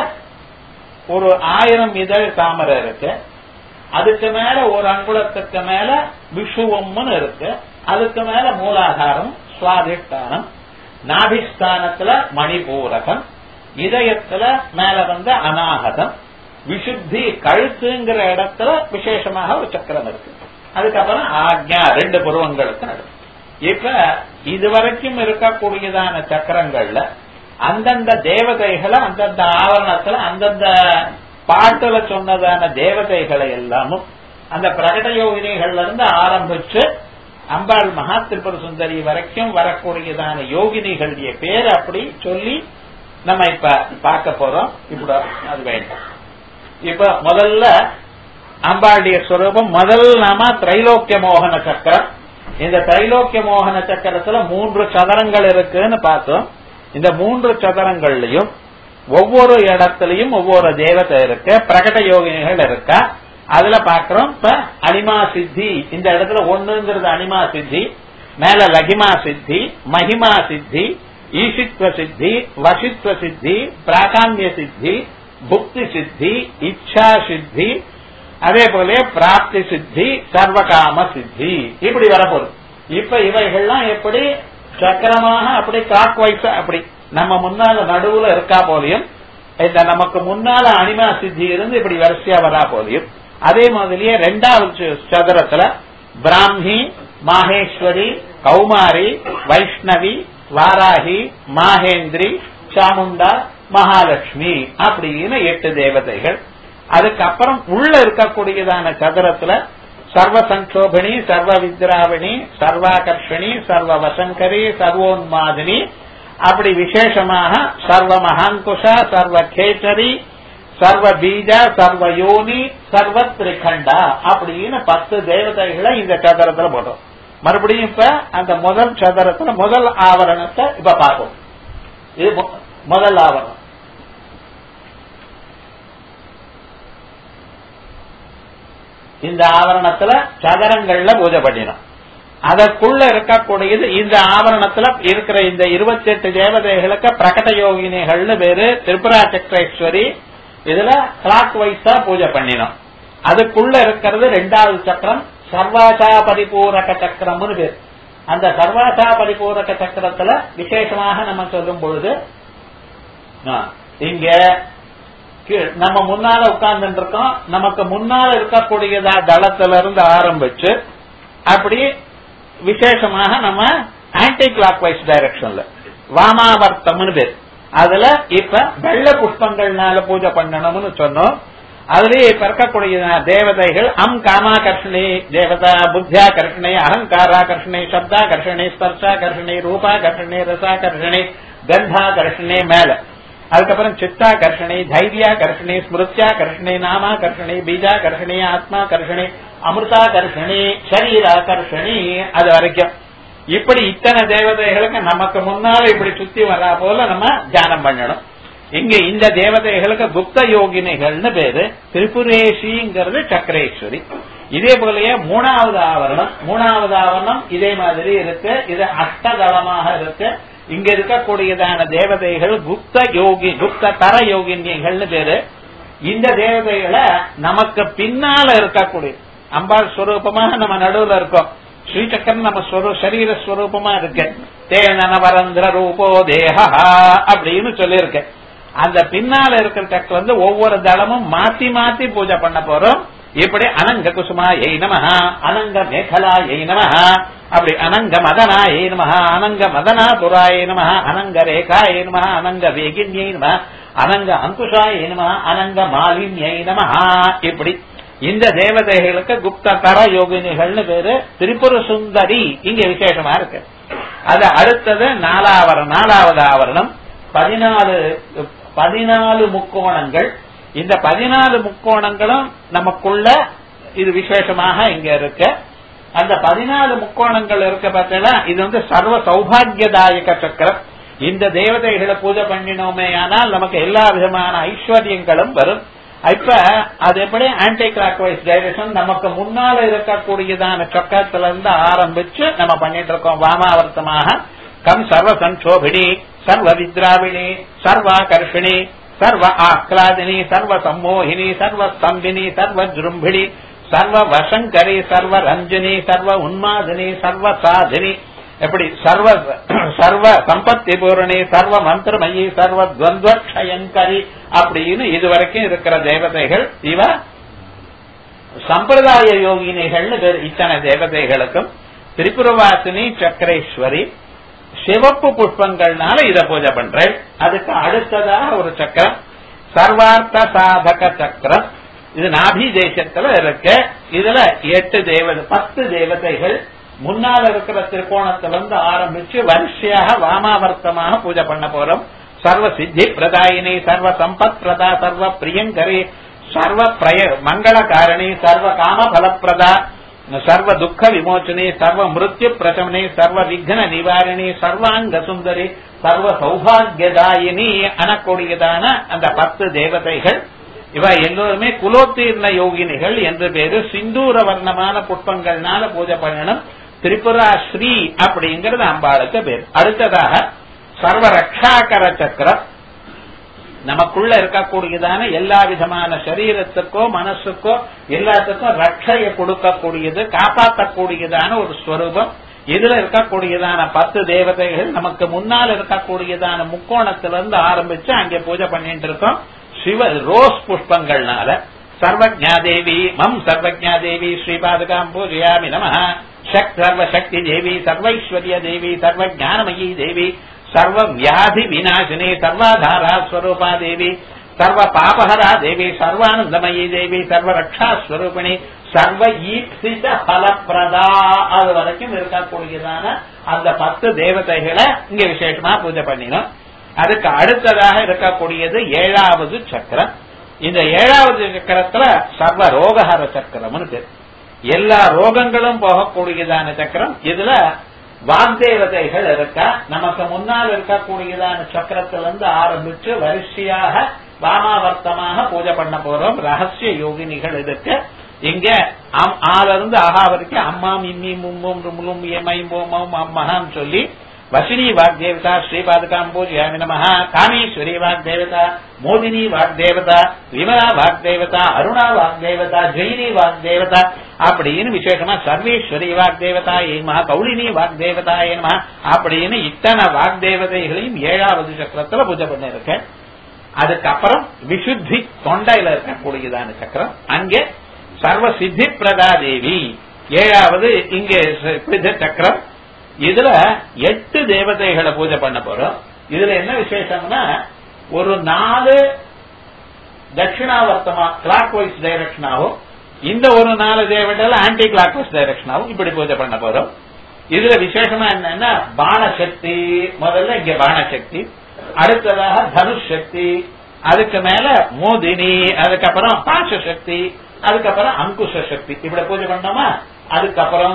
ஒரு ஆயிரம் இதழ் தாமரை இருக்கு அதுக்கு மேல ஒரு அங்குலத்துக்கு மேல விஷுவம்னு இருக்கு அதுக்கு மேல மூலாதாரம் சுவாதிஷ்டானம் நாபிஸ்தானத்துல மணிபூரகம் இதயத்துல மேல வந்து அநாகதம் விசுத்தி கழுத்துங்கிற இடத்துல விசேஷமாக ஒரு சக்கரம் இருக்கு அதுக்கப்புறம் ஆக்ஞா ரெண்டு புருவங்களுக்கு நடுவு இப்ப இதுவரைக்கும் இருக்கக்கூடியதான சக்கரங்கள்ல அந்தந்த தேவதைகளை அந்தந்த ஆவரணத்துல அந்தந்த பாட்டுல சொன்னதான தேவதைகளை எல்லாமும் அந்த பிரகட யோகினிகள்ல இருந்து ஆரம்பிச்சு அம்பாள் மகா திரிபுர சுந்தரி வரைக்கும் வரக்கூடியதான யோகினிகளுடைய பேர் அப்படி சொல்லி நம்ம இப்ப பார்க்க போறோம் இப்ப அது வேண்டாம் இப்ப முதல்ல அம்பாளுடைய ஸ்வரூபம் முதல் நாம திரைலோக்கிய மோகன சக்கரம் இந்த திரைலோக்கிய மோகன சக்கரத்துல மூன்று சதுரங்கள் இருக்குன்னு பார்த்தோம் இந்த மூன்று சதுரங்கள்லயும் ஒவ்வொரு இடத்துலயும் ஒவ்வொரு தேவதை இருக்கு பிரகட யோகினிகள் இருக்கா அதுல பாக்குறோம் இப்ப அனிமா சித்தி இந்த இடத்துல ஒண்ணுங்கிறது அனிமா சித்தி மேல லகிமா சித்தி மகிமா சித்தி ஈசித்வ சித்தி வசித்வ சித்தி பிராகாமிய சித்தி புக்தி சித்தி இச்சா சித்தி அதே போல பிராப்தி சித்தி சர்வகாம சித்தி இப்படி வரப்போகுது இப்ப இவைகள்லாம் எப்படி சக்கரமாக அப்படி கிளாக் வைஸ் அப்படி நம்ம முன்னால நடுவுல இருக்கா போலையும் இந்த நமக்கு முன்னால அனிமா சித்தி இருந்து இப்படி வரிசையா வரா போலையும் அதே மாதிரியே ரெண்டாவது சதுரத்துல பிராமி மாகேஸ்வரி கௌமாரி வைஷ்ணவி வாராகி மாகேந்திரி சாமுண்டா மகாலட்சுமி அப்படின்னு எட்டு தேவதைகள் அதுக்கப்புறம் உள்ள இருக்கக்கூடியதான சதுரத்துல சர்வ சங்கோபிணி சர்வ வித்ராவிணி சர்வாகர்ஷணி சர்வ வசங்கரி சர்வோன்மாதினி அப்படி விசேஷமாக சர்வ மகாங்குஷா சர்வ கேச்சரி சர்வ பீஜா சர்வ யோனி சர்வ திரிகண்டா அப்படின்னு பத்து தேவதைகளை இந்த சதுரத்துல போட்டோம் மறுபடியும் இப்ப அந்த முதல் சதுரத்துல முதல் ஆவரணத்தை இப்ப பார்ப்போம் இது மொ- முதல் ஆவரணம் இந்த ஆவரணத்துல சதுரங்கள்ல பூஜை பண்ணினோம் அதற்குள்ள இருக்கக்கூடியது இந்த ஆவரணத்துல இருக்கிற இந்த இருபத்தி எட்டு தேவதைகளுக்கு பிரகட யோகினிகள்னு பேரு திரிபுரா சக்கரேஸ்வரி இதுல கிளாக் வைஸா பூஜை பண்ணினோம் அதுக்குள்ள இருக்கிறது ரெண்டாவது சக்கரம் சர்வாசா பரிபூரக சக்கரம்னு பேர் அந்த சர்வாசா பரிபூரக சக்கரத்துல விசேஷமாக நம்ம சொல்லும் பொழுது ஆ, இங்க கீழ் நம்ம முன்னால உட்கார்ந்துட்டு இருக்கோம் நமக்கு முன்னால இருக்கக்கூடியதா தளத்துல இருந்து ஆரம்பிச்சு அப்படி விசேஷமாக நம்ம ஆன்டி கிளாக் வைஸ் டைரக்ஷன்ல வாமாவர்த்தம்னு பேர் அதுல இப்ப வெள்ள புஷ்பங்கள்னால பூஜை பண்ணணும்னு சொன்னோம் அதுலயே இப்ப இருக்கக்கூடிய தேவதைகள் அம் காமாகர்ஷணி தேவதா புத்தியாகர்ஷணி அகங்காராகர்ஷணி சப்தாகர்ஷணி ஸ்பர்ஷாகர்ஷணி ரூபாகர்ஷணி ரசாகர்ஷணி கந்தாகர்ஷணி மேல அதுக்கப்புறம் சித்தாகர்ஷணி தைரியாகர்ஷணி ஸ்மிருத்யாகர்ஷணி நாமாகர்ஷணி பீஜாகர்ஷணி ஆத்மாகர்ஷணி அமிர்தாகர்ஷணி சரீராகர்ஷணி அது வரைக்கும் இப்படி இத்தனை தேவதைகளுக்கு நமக்கு முன்னால இப்படி சுத்தி வரா போல நம்ம தியானம் பண்ணணும் இங்க இந்த தேவதைகளுக்கு குப்த யோகினிகள்னு பேரு திரிபுரேஷிங்கிறது சக்கரேஸ்வரி இதே போலயே மூணாவது ஆவரணம் மூணாவது ஆவரணம் இதே மாதிரி இருக்கு இது அஷ்டதளமாக இருக்கு இங்க இருக்கக்கூடியதான தேவதைகள் குப்த யோகி குப்த தர யோகினியங்கள்னு பேரு இந்த தேவதைகளை நமக்கு பின்னால இருக்கக்கூடிய அம்பாள் ஸ்வரூபமாக நம்ம நடுவுல இருக்கோம் ஸ்ரீசக்கரன் நம்ம ஸ்வரூ- சரீர ஸ்வரூபமா இருக்கு தேனன வரந்திர ரூபோ தேகா அப்படின்னு சொல்லியிருக்கேன் அந்த பின்னால இருக்கிற சக்கரம் வந்து ஒவ்வொரு தளமும் மாத்தி மாத்தி பூஜை பண்ண போறோம் இப்படி அனங்க குசுமா எய் நமஹ அனங்க மேகலா எய் நமஹ அப்படி அனங்க மதனா எய் நமஹ அனங்க மதனா புராய நமஹ அனங்க ரேகா எய் நமஹ அனங்க வேகின்யை நமஹ அனங்க அங்குஷாய நமஹ அனங்க மாலின்யை நமஹ இப்படி இந்த தேவதைகளுக்கு குப்த தர யோகினிகள்னு பேரு திரிபுர சுந்தரி இங்க விசேஷமா இருக்கு அது அடுத்தது நாலாவரணம் நாலாவது ஆவரணம் பதினாலு பதினாலு முக்கோணங்கள் இந்த பதினாலு முக்கோணங்களும் நமக்குள்ள இது விசேஷமாக இங்க இருக்கு அந்த பதினாலு முக்கோணங்கள் இருக்க பார்த்தீங்கன்னா இது வந்து சர்வ சௌபாகியதாயக சக்கரம் இந்த தேவதைகளை பூஜை பண்ணினோமே ஆனால் நமக்கு எல்லா விதமான ஐஸ்வர்யங்களும் வரும் இப்ப அது எப்படி ஆன்டி கிளாக் வைஸ் டைரக்ஷன் நமக்கு முன்னால இருக்கக்கூடியதான சக்கரத்துல இருந்து ஆரம்பிச்சு நம்ம பண்ணிட்டு இருக்கோம் வாமாவர்த்தமாக கம் சர்வ சஞ்சோபிணி சர்வ வித்ராவிணி சர்வாகர்ஷிணி சர்வ ஆக்லாதினி சர்வ சம்மோகினி சர்வ ஸ்தம்பினி சர்வ ஜுரும்பிணி சர்வ வசங்கரி சர்வ ரஞ்சினி சர்வ உன்மாதினி சர்வ சாதினி எப்படி சர்வ சர்வ சம்பத்தி பூரணி சர்வ மந்திரமயி சர்வ துவந்தக்ஷயங்கரி அப்படின்னு இதுவரைக்கும் இருக்கிற தேவதைகள் இவ சம்பிரதாய யோகினிகள்னு பேர் இத்தனை தேவதைகளுக்கும் திரிபுரவாசினி சக்கரேஸ்வரி சிவப்பு புஷ்பங்கள்னால இத பூஜை பண்றேன் அதுக்கு அடுத்ததாக ஒரு சக்கரம் சர்வார்த்த சாதக சக்கரம் இது நாபி தேசத்துல இருக்கு இதுல எட்டு தேவதை பத்து தேவதைகள் முன்னால இருக்கிற திருக்கோணத்திலிருந்து ஆரம்பிச்சு வரிசையாக வாமாவர்த்தமாக பூஜை பண்ண போறோம் சர்வ சித்தி பிரதாயினி சர்வ சம்பத் பிரதா சர்வ பிரியங்கரி சர்வ பிரய மங்களகாரணி சர்வ காம பலப்பிரதா சர்வ துக்க விமோச்சனி சர்வ மிருத்யு பிரசமனி சர்வ விக்ன நிவாரணி சர்வாங்க சுந்தரி சர்வ சௌபாகியதாயினி அனக்கூடியதான அந்த பத்து தேவதைகள் இவ எல்லோருமே குலோத்தீர்ண யோகினிகள் என்று பேரு சிந்தூர வர்ணமான புஷ்பங்கள்னால பூஜை பண்ணணும் திரிபுரா ஸ்ரீ அப்படிங்கிறது அம்பாளுக்கு பேர் அடுத்ததாக சர்வ ரக்ஷாகர சக்கரம் நமக்குள்ள இருக்கக்கூடியதான எல்லா விதமான சரீரத்துக்கோ மனசுக்கோ எல்லாத்துக்கும் ரட்சைய கொடுக்கக்கூடியது காப்பாற்றக்கூடியதான ஒரு ஸ்வரூபம் இதுல இருக்கக்கூடியதான பத்து தேவதைகள் நமக்கு முன்னால் இருக்கக்கூடியதான முக்கோணத்திலிருந்து ஆரம்பிச்சு அங்கே பூஜை பண்ணிட்டு இருக்கோம் சிவ ரோஸ் புஷ்பங்கள்னால சர்வஜா தேவி மம் சர்வஜா தேவி ஸ்ரீபாதுகாம் பூஜையாமி நம சக் சர்வசக்தி தேவி சர்வைஸ்வர்ய தேவி சர்வ ஞானமயி தேவி சர்வ வியாதி விநாசினி சர்வாதாரா ஸ்வரூபா தேவி சர்வ பாபஹரா தேவி சர்வானந்தமயி தேவி சர்வ ரக்ஷா ஸ்வரூபிணி சர்வ ஈப்சித பலப்பிரதா அது வரைக்கும் இருக்கக்கூடியதான அந்த பத்து தேவதைகளை இங்க விசேஷமா பூஜை பண்ணினோம் அதுக்கு அடுத்ததாக இருக்கக்கூடியது ஏழாவது சக்கரம் இந்த ஏழாவது சக்கரத்துல சர்வ ரோகஹர சக்கரம்னு பேர் எல்லா ரோகங்களும் போகக்கூடியதான சக்கரம் இதுல வாக்தேவதைகள் இருக்கா நமக்கு முன்னால் இருக்கக்கூடியதான சக்கரத்திலிருந்து ஆரம்பிச்சு வரிசையாக வாமாவர்த்தமாக பூஜை பண்ண போறோம் ரகசிய யோகினிகள் இருக்கு இங்க அம்- ஆல இருந்து ஆஹா வரைக்கும் அம்மாம் இம்மி மும்மும் ருமுலும் ஏமையும் ஓமம் அம்மகான்னு சொல்லி வசினி வாக்தேவதா ஸ்ரீபாதுகாம்பூஜ்யாமி நம காமேஸ்வரி வாக்தேவதா மோதினி வாக்தேவதா விமலா வாக்தேவதா அருணா வாக்தேவதா ஜெயினி வாக்தேவதா அப்படின்னு விசேஷமா சர்வேஸ்வரி வாக்தேவதா ஏமா கௌலினி வாக்தேவதா ஏமா அப்படின்னு இத்தனை வாக்தேவதைகளையும் ஏழாவது சக்கரத்துல பூஜை பண்ண இருக்கேன் அதுக்கப்புறம் விசுத்தி தொண்டையில இருக்கக்கூடியதான சக்கரம் அங்கே சர்வ சித்தி பிரதா தேவி ஏழாவது இங்கே சித்த சக்கரம் இதுல எட்டு தேவதைகளை பூஜை பண்ண போறோம் இதுல என்ன விசேஷம்னா ஒரு நாலு தட்சிணாவர்த்தமா கிளாக் வைஸ் டைரக்ஷனாகவும் இந்த ஒரு நாலு தேவதைகள் ஆன்டி கிளாக் வைஸ் டைரக்ஷனாகவும் இப்படி பூஜை பண்ண போறோம் இதுல விசேஷமா என்னன்னா பானசக்தி முதல்ல இங்க பானசக்தி அடுத்ததாக தனுஷ் சக்தி அதுக்கு மேல மோதினி அதுக்கப்புறம் பாச சக்தி அதுக்கப்புறம் அங்குஷ சக்தி இப்படி பூஜை பண்ணோமா அதுக்கப்புறம்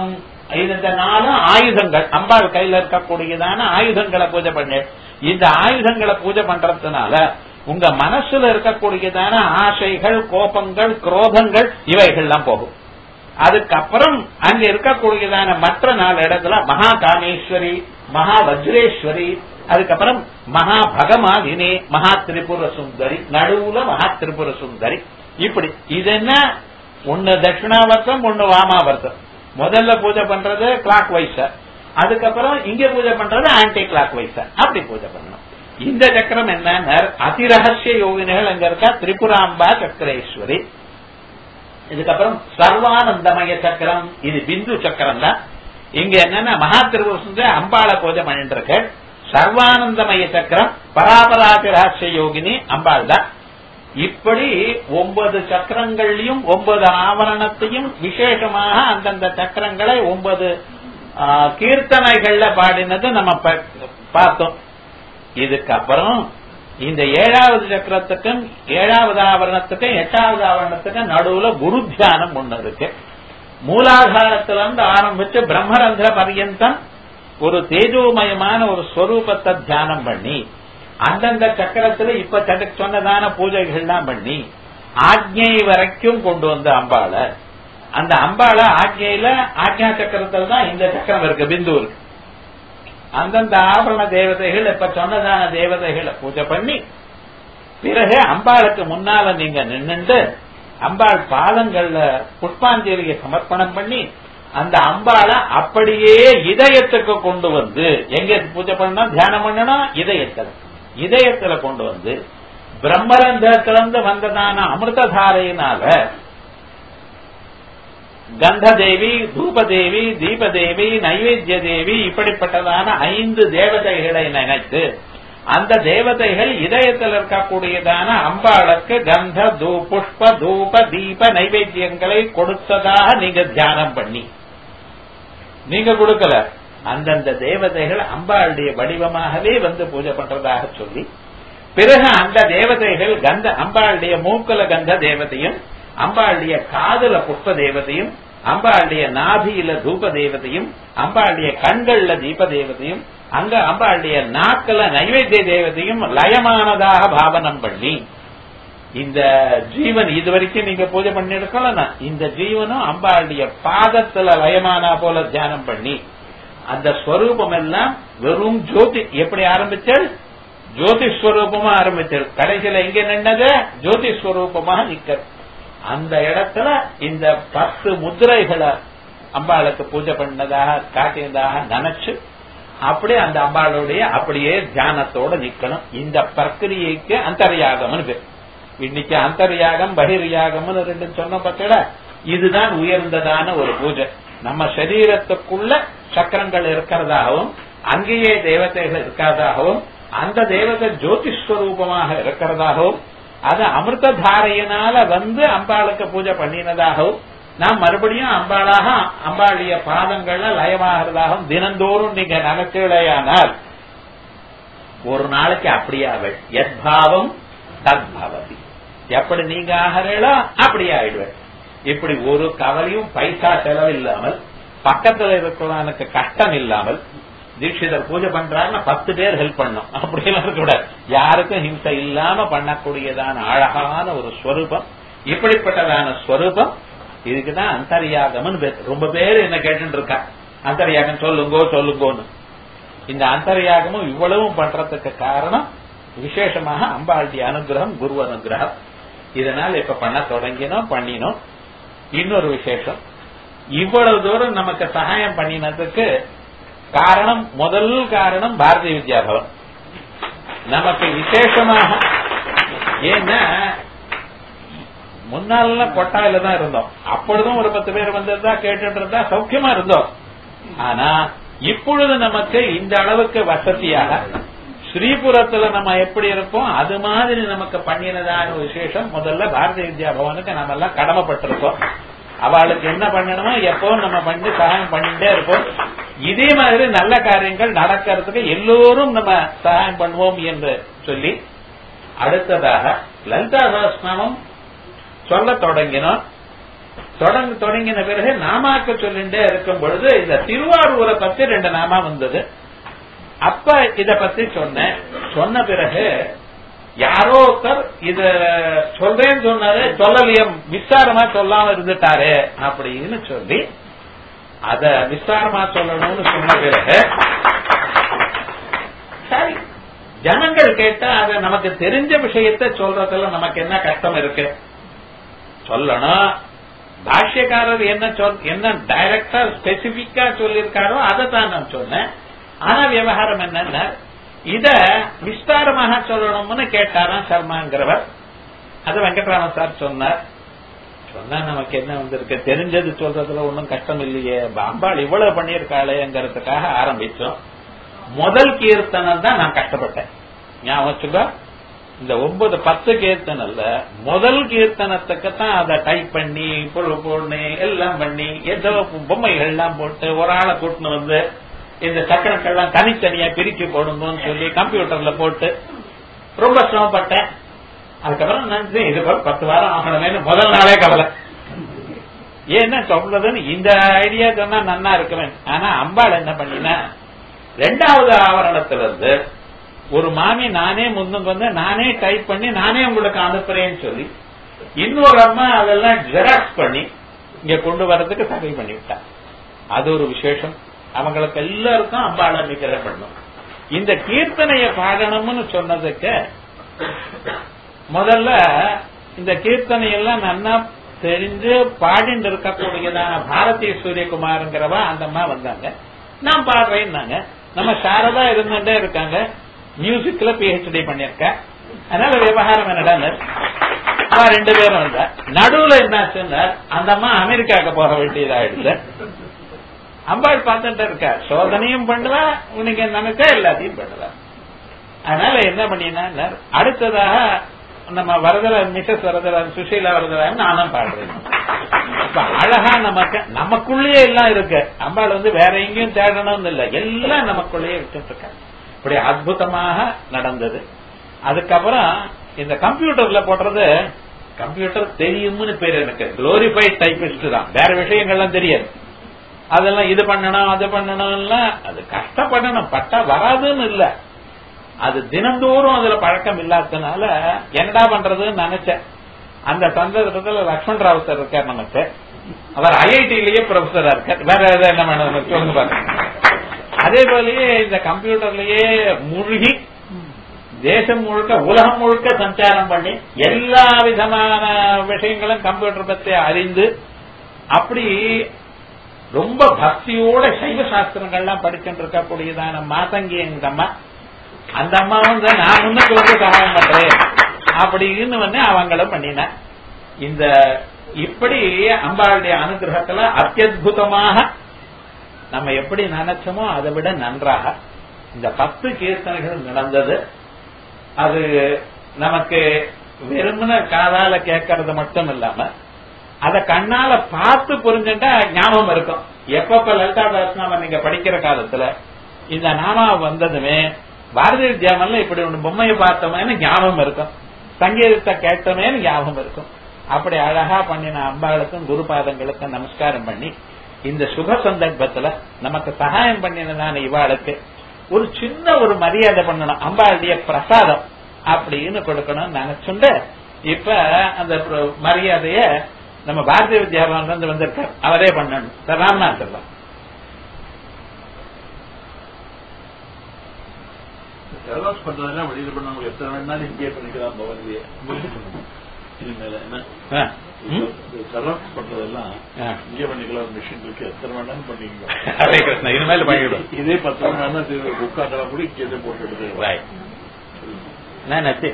இந்த நாளும் ஆயுதங்கள் அம்பாள் கையில இருக்கக்கூடியதான ஆயுதங்களை பூஜை பண்ணு இந்த ஆயுதங்களை பூஜை பண்றதுனால உங்க மனசுல இருக்கக்கூடியதான ஆசைகள் கோபங்கள் குரோதங்கள் இவைகள்லாம் போகும் அதுக்கப்புறம் அங்க இருக்கக்கூடியதான மற்ற நாலு இடத்துல மகா காமேஸ்வரி மகா வஜ்ரேஸ்வரி அதுக்கப்புறம் மகா பகமாதினி மகா திரிபுர சுந்தரி நடுவுல மகா திரிபுர சுந்தரி இப்படி இது என்ன ஒன்னு தட்சிணாவர்த்தம் ஒன்னு வாமாவர்த்தம் முதல்ல பூஜை பண்றது கிளாக் வைஸ அதுக்கப்புறம் இங்க பூஜை பண்றது ஆன்டி கிளாக் வைஸ அப்படி பூஜை பண்ணணும் இந்த சக்கரம் என்ன அதிரகசிய யோகினிகள் அங்க இருக்கா திரிபுராம்பா சக்கரேஸ்வரி இதுக்கப்புறம் சர்வானந்தமய சக்கரம் இது பிந்து சக்கரம் தான் இங்க என்னன்னா மகா திருவுருஷன் அம்பாளை பூஜை பண்ணிட்டு இருக்கு சர்வானந்தமய சக்கரம் பராபராதி ரகசிய யோகினி அம்பாள் தான் இப்படி ஒன்பது சக்கரங்களையும் ஒன்பது ஆவரணத்தையும் விசேஷமாக அந்தந்த சக்கரங்களை ஒன்பது ஆ, கீர்த்தனைகள்ல பாடினது நம்ம ப- பார்த்தோம் இதுக்கப்புறம் இந்த ஏழாவது சக்கரத்துக்கும் ஏழாவது ஆவரணத்துக்கும் எட்டாவது ஆவரணத்துக்கும் நடுவுல குரு தியானம் ஒண்ணு இருக்கு மூலாதாரத்துல இருந்து ஆரம்பிச்சு பிரம்மரந்திர பர்யந்தம் ஒரு தேஜோமயமான ஒரு ஸ்வரூபத்தை தியானம் பண்ணி அந்தந்த சக்கரத்துல இப்ப சட- சொன்னதான பூஜைகள்லாம் பண்ணி ஆக்ஞை வரைக்கும் கொண்டு வந்த அம்பாளை அந்த அம்பாளை ஆக்ஞையில ஆக்ஞா சக்கரத்துல தான் இந்த சக்கரம் இருக்கு பிந்து இருக்கு அந்தந்த ஆபரண தேவதைகள் இப்ப சொன்னதான தேவதைகளை பூஜை பண்ணி பிறகு அம்பாளுக்கு முன்னால நீங்க நின்னுட்டு அம்பாள் பாதங்கள்ல புஷ்பாஞ்சலியை சமர்ப்பணம் பண்ணி அந்த அம்பாளை அப்படியே இதயத்துக்கு கொண்டு வந்து எங்க பூஜை பண்ணணும் தியானம் பண்ணணும் இதயத்துல இதயத்துல கொண்டு வந்து பிரம்மரந்தத்திலிருந்து வந்ததான அமிர்ததாரையினால கந்ததேவி தூபதேவி தீபதேவி நைவேத்திய தேவி இப்படிப்பட்டதான ஐந்து தேவதைகளை நினைத்து அந்த தேவதைகள் இதயத்தில் இருக்கக்கூடியதான அம்பாளுக்கு கந்த தூ புஷ்ப தூப தீப நைவேத்தியங்களை கொடுத்ததாக நீங்க தியானம் பண்ணி நீங்க கொடுக்கல அந்தந்த தேவதைகள் அம்பாளுடைய வடிவமாகவே வந்து பூஜை பண்றதாக சொல்லி பிறகு அந்த தேவதைகள் கந்த அம்பாளுடைய மூக்கல கந்த தேவதையும் அம்பாளுடைய காதுல புஷ்ப தேவதையும் அம்பாளுடைய நாபியில தூப தேவதையும் அம்பாளுடைய கண்கள்ல தீப தேவதையும் அங்க அம்பாளுடைய நாக்குல நைவேத்திய தேவதையும் லயமானதாக பாவனம் பண்ணி இந்த ஜீவன் இதுவரைக்கும் நீங்க பூஜை பண்ணிருக்கலாம் இந்த ஜீவனும் அம்பாளுடைய பாதத்துல லயமானா போல தியானம் பண்ணி அந்த ஸ்வரூபம் எல்லாம் வெறும் ஜோதி எப்படி ஆரம்பிச்சால் ஜோதி ஸ்வரூபமா ஆரம்பிச்சால் கடைசியில எங்க நின்னது ஜோதி ஸ்வரூபமாக நிக்கிறது அந்த இடத்துல இந்த பத்து முத்திரைகளை அம்பாளுக்கு பூஜை பண்ணதாக காட்டியதாக நினைச்சு அப்படியே அந்த அம்பாளுடைய அப்படியே தியானத்தோட நிக்கணும் இந்த பிரக்கிரியைக்கு அந்தர்யாகம்னு பேர் இன்னைக்கு அந்தர்யாகம் பகிர்யாகம்னு ரெண்டு சொன்ன பார்த்தீங்களா இதுதான் உயர்ந்ததான ஒரு பூஜை நம்ம சரீரத்துக்குள்ள சக்கரங்கள் இருக்கிறதாகவும் அங்கேயே தேவதைகள் இருக்கிறதாகவும் அந்த தேவதை ஜோதிஸ்வரூபமாக இருக்கிறதாகவும் அது அமிர்த தாரையினால வந்து அம்பாளுக்கு பூஜை பண்ணினதாகவும் நாம் மறுபடியும் அம்பாளாக அம்பாளுடைய பாதங்கள்ல லயமாகிறதாகவும் தினந்தோறும் நீங்க நினைச்சீழையானால் ஒரு நாளைக்கு அப்படியாவள் எத்பாவம் தத்பவதி எப்படி நீங்க ஆகிறீங்களோ அப்படி ஆயிடுவேன் இப்படி ஒரு கவலையும் பைசா செலவு இல்லாமல் பக்கத்துல இருக்கிறவனுக்கு கஷ்டம் இல்லாமல் தீட்சிதர் பூஜை பண்றாருன்னா பத்து பேர் ஹெல்ப் பண்ணும் அப்படிலாம் இருக்கக்கூடாது யாருக்கும் ஹிம்சை இல்லாம பண்ணக்கூடியதான அழகான ஒரு ஸ்வரூபம் இப்படிப்பட்டதான ஸ்வரூபம் இதுக்குதான் அந்தர்யாகம்னு பேர் ரொம்ப பேர் என்ன கேட்டு இருக்கா அந்தர்யாகம் சொல்லுங்கோ சொல்லுங்கோன்னு இந்த அந்தர்யாகமும் இவ்வளவும் பண்றதுக்கு காரணம் விசேஷமாக அம்பாளுடைய அனுகிரகம் குரு அனுகிரகம் இதனால் இப்ப பண்ண தொடங்கினோம் பண்ணினோம் இன்னொரு விசேஷம் இவ்வளவு தூரம் நமக்கு சகாயம் பண்ணினதுக்கு காரணம் முதல் காரணம் பாரதிய வித்யாபவன் நமக்கு விசேஷமாக ஏன்னா முன்னால கொட்டாயில தான் இருந்தோம் அப்பொழுதும் ஒரு பத்து பேர் வந்திருந்தா கேட்டு இருந்தா சௌக்கியமா இருந்தோம் ஆனா இப்பொழுது நமக்கு இந்த அளவுக்கு வசதியாக ஸ்ரீபுரத்துல நம்ம எப்படி இருப்போம் அது மாதிரி நமக்கு பண்ணினதான விசேஷம் முதல்ல பாரதிய வித்யா பவனுக்கு நம்ம எல்லாம் கடமைப்பட்டிருக்கோம் அவளுக்கு என்ன பண்ணணுமோ எப்போ நம்ம பண்ணி சகாயம் பண்ணிட்டே இருப்போம் இதே மாதிரி நல்ல காரியங்கள் நடக்கிறதுக்கு எல்லோரும் நம்ம சகாயம் பண்ணுவோம் என்று சொல்லி அடுத்ததாக லலிதா சகஸ்நாமம் சொல்ல தொடங்கினோம் தொடங்க தொடங்கின பிறகு நாமாக்க சொல்லிண்டே இருக்கும் பொழுது இந்த திருவாரூரை பத்தி ரெண்டு நாமா வந்தது அப்ப இத பத்தி சொன்னேன் சொன்ன பிறகு யாரோ ஒருத்தர் இத சொல்றேன்னு சொன்னாரு சொல்லலையே விசாரமா சொல்லாம இருந்துட்டாரு அப்படின்னு சொல்லி அத விசாரமா சொல்லணும்னு சொன்ன பிறகு சரி ஜனங்கள் கேட்டா அது நமக்கு தெரிஞ்ச விஷயத்த சொல்றதுல நமக்கு என்ன கஷ்டம் இருக்கு சொல்லணும் பாஷ்யக்காரர் என்ன சொல் என்ன டைரக்டா ஸ்பெசிபிக்கா சொல்லியிருக்காரோ அதை தான் நான் சொன்னேன் ஆனா விவகாரம் என்னன்னா இத விஸ்தாரமாக சொல்லணும்னு கேட்டாராம் சர்மாங்கிறவர் அது வெங்கட்ராமன் சார் சொன்னார் சொன்னா நமக்கு என்ன வந்திருக்கு தெரிஞ்சது சொல்றதுல ஒன்றும் கஷ்டம் இல்லையே அம்பாள் இவ்வளவு பண்ணியிருக்காளேங்கிறதுக்காக ஆரம்பிச்சோம் முதல் கீர்த்தனம் தான் நான் கஷ்டப்பட்டேன் ஞாபகம் வச்சுக்கோ இந்த ஒன்பது பத்து கீர்த்தனல்ல முதல் கீர்த்தனத்துக்கு தான் அதை டைப் பண்ணி பொருள் போடணு எல்லாம் பண்ணி ஏதோ பொம்மைகள் எல்லாம் போட்டு ஒரு ஆளை கூட்டின்னு வந்து இந்த சக்கரங்கள்லாம் தனித்தனியா பிரிச்சு போடணும்னு சொல்லி கம்ப்யூட்டர்ல போட்டு ரொம்ப சிரமப்பட்டேன் அதுக்கப்புறம் நினைச்சு இது போல பத்து வாரம் ஆகணுமேனு முதல் நாளே கவலை ஏன்னா சொல்றதுன்னு இந்த ஐடியா சொன்னா நன்னா இருக்குவேன் ஆனா அம்பாள் என்ன பண்ணினா ரெண்டாவது ஆவரணத்திலிருந்து ஒரு மாமி நானே முன்னுக்கு வந்து நானே டைப் பண்ணி நானே உங்களுக்கு அனுப்புறேன்னு சொல்லி இன்னொரு அம்மா அதெல்லாம் ஜெராக்ஸ் பண்ணி இங்க கொண்டு வர்றதுக்கு தகை பண்ணி விட்டா அது ஒரு விசேஷம் அவங்களுக்கு எல்லாருக்கும் அம்பாளை நிக்கிற பண்ணும் இந்த கீர்த்தனைய பாடணும்னு சொன்னதுக்கு முதல்ல இந்த கீர்த்தனை எல்லாம் நன்னா தெரிஞ்சு பாடிட்டு இருக்கக்கூடியதான பாரதிய சூரியகுமாருங்கிறவ அந்த அம்மா வந்தாங்க நான் பாடுறேன்னாங்க நம்ம சாரதா இருந்துட்டே இருக்காங்க மியூசிக்ல பிஹெச்டி பண்ணிருக்க அதனால விவகாரம் என்னடா ரெண்டு பேரும் வந்தா நடுவுல என்னாச்சுன்னா அந்த அம்மா அமெரிக்காவுக்கு போக வேண்டியதாயிடுது அம்பாள் பார்த்துட்டு இருக்கா சோதனையும் பண்ணுவா உனக்கு நினைச்சா எல்லாத்தையும் பண்ணுவா அதனால என்ன பண்ணினா அடுத்ததாக நம்ம வரதராஜ் மிசஸ் வரதராஜ் சுஷீலா வரதராஜ் நானும் பாடுறேன் இப்ப அழகா நமக்கு நமக்குள்ளேயே எல்லாம் இருக்கு அம்பாள் வந்து வேற எங்கேயும் தேடணும்னு இல்ல எல்லாம் நமக்குள்ளேயே வச்சுட்டு இருக்காங்க இப்படி அற்புதமாக நடந்தது அதுக்கப்புறம் இந்த கம்ப்யூட்டர்ல போடுறது கம்ப்யூட்டர் தெரியும்னு பேர் எனக்கு குளோரிஃபைட் டைபிஸ்ட் தான் வேற விஷயங்கள்லாம் தெரியாது அதெல்லாம் இது பண்ணணும் அது பண்ணணும்லாம் அது கஷ்டப்படணும் பட்டா வராதுன்னு இல்ல அது தினந்தோறும் அதுல பழக்கம் இல்லாததுனால என்னடா பண்றதுன்னு நினைச்சேன் அந்த சந்தர்ப்பத்துல லக்ஷ்மண் ராவ் சார் இருக்கார் நமக்கு அவர் ஐஐடியிலேயே ப்ரொஃபஸரா இருக்கார் வேற ஏதாவது என்ன வேணும் சொல்லுங்க பாருங்க அதே போலயே இந்த கம்ப்யூட்டர்லயே மூழ்கி தேசம் முழுக்க உலகம் முழுக்க சஞ்சாரம் பண்ணி எல்லா விதமான விஷயங்களும் கம்ப்யூட்டர் பத்தி அறிந்து அப்படி ரொம்ப பக்தியோட சைவ சாஸ்திரங்கள்லாம் படிச்சுட்டு இருக்கக்கூடியதான மாதங்கி எங்க அம்மா அந்த அம்மா வந்து நான் முன்னுக்கு வந்து சகாயம் பண்றேன் அப்படின்னு வந்து அவங்களும் பண்ணினேன் இந்த இப்படி அம்பாளுடைய அனுகிரகத்துல அத்தியுதமாக நம்ம எப்படி நினைச்சோமோ அதை விட நன்றாக இந்த பத்து கீர்த்தனைகள் நடந்தது அது நமக்கு வெறுமன காதால கேட்கறது மட்டும் இல்லாம அத கண்ணால பார்த்து புரிஞ்சுட்டா ஞாபகம் இருக்கும் எப்பப்ப லலிதா தாஸ்நாம நீங்க படிக்கிற காலத்துல இந்த நாமா வந்ததுமே பாரதி வித்யாமல்ல இப்படி ஒண்ணு பொம்மையை பார்த்தோமேனு ஞாபகம் இருக்கும் சங்கீதத்தை கேட்டோமேனு ஞாபகம் இருக்கும் அப்படி அழகா பண்ணின அம்பாளுக்கும் குருபாதங்களுக்கும் நமஸ்காரம் பண்ணி இந்த சுப சந்தர்ப்பத்துல நமக்கு சகாயம் பண்ணினதான இவாளுக்கு ஒரு சின்ன ஒரு மரியாதை பண்ணணும் அம்பாளுடைய பிரசாதம் அப்படின்னு கொடுக்கணும்னு நினைச்சுண்டு இப்ப அந்த மரியாதைய நம்ம பாரதிய வித்யாபவன் வந்து வந்திருக்கார் அவரே பண்ணணும் சார் ராம்நாத் தான் செலவாஸ் பண்றதெல்லாம் வெளியில பண்ண நமக்கு எத்தனை வேணாலும் இங்கே பண்ணிக்கலாம் பவன்லயே இனிமேல என்ன செலவாஸ் பண்றதெல்லாம் இங்கே பண்ணிக்கலாம் மிஷின் இருக்கு எத்தனை வேணாலும் பண்ணிக்கலாம் ஹரே கிருஷ்ணா இனிமேல் பண்ணிவிடும் இதே பத்து மணி நேரம் உட்காந்துலாம் கூட இங்கே போட்டு எடுத்து ரைட் நான்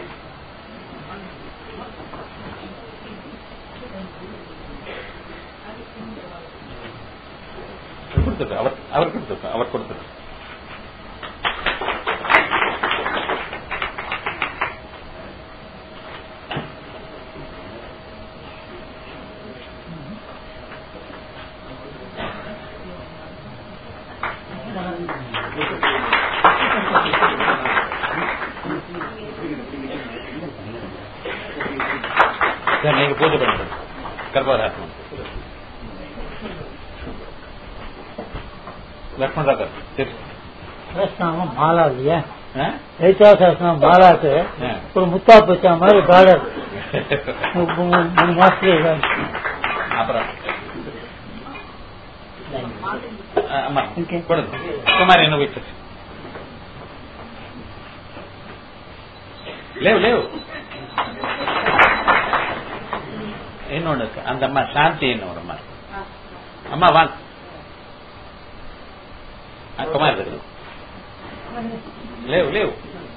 கொடுத்துட்டு அவர் அவர் கொடுத்துட்டு அவர் கொடுத்துட்டு சார் நீங்க பூஜை பண்ணுங்க கர்ப்பதாசனம் லக்ஷ்மண ராகர் சரி சஹஸ்ரநாமம் மாலா இல்லையா ஆ? லலிதா சஹஸ்ரநாமம் மாலாக்கு ஆ. ஒரு முத்தா பச்சா மாதிரி பார்டர் மூணு மாசத்துல இதாச்சு. அப்புறம் ஆ, அம்மா Okay. கொடுங்க కుమారి నువ్వు ఇచ్చు లేవు లేవు என்னோட அந்த அம்மா சாந்தி என்னோட அம்மா அம்மா வாங்க కుమార్ దగ్గర లేవు లేవు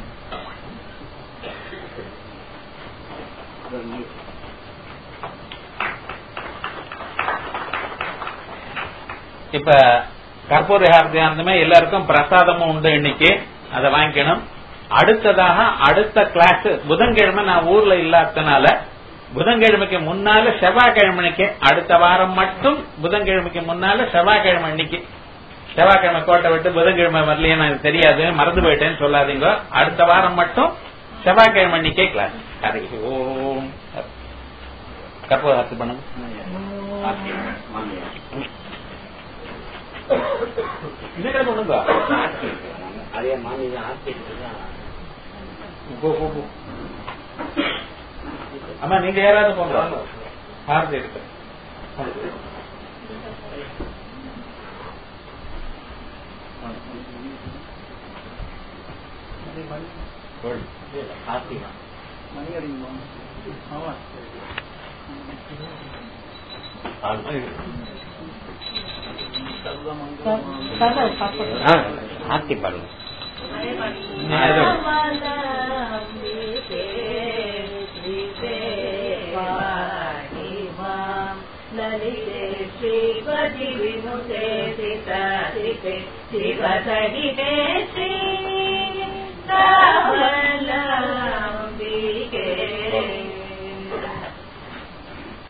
இப்ப கற்பூர ஹாரதியானந்தமே எல்லாருக்கும் பிரசாதமும் உண்டு இன்னைக்கு அதை வாங்கிக்கணும் அடுத்ததாக அடுத்த கிளாஸ் புதன்கிழமை நான் ஊர்ல இல்லாதனால புதன்கிழமைக்கு முன்னால செவ்வாய்க்கிழமைக்கு அடுத்த வாரம் மட்டும் புதன்கிழமைக்கு முன்னால செவ்வாய்க்கிழமை அன்னைக்கு செவ்வாய்க்கிழமை கோட்டை விட்டு புதன்கிழமை வரலையே எனக்கு தெரியாது மறந்து போயிட்டேன்னு சொல்லாதீங்க அடுத்த வாரம் மட்டும் செவ்வாய்க்கிழமை அன்னைக்கே கிளாஸ் ஹரி ஓம் கற்பூர ஹாரதி பண்ணுங்க இன்னைக்கு பண்ணுங்க அதே மாநில ஆட்சி போ போ போ அம்மா நீங்க யாராவது போங்க பாரதி இருக்கு ஆர்த்திகா ஆர்த்தி பாடுங்க லலிதே ஸ்ரீபதி விமுதே சிதாதிபே சிவசகிதே ஸ்ரீ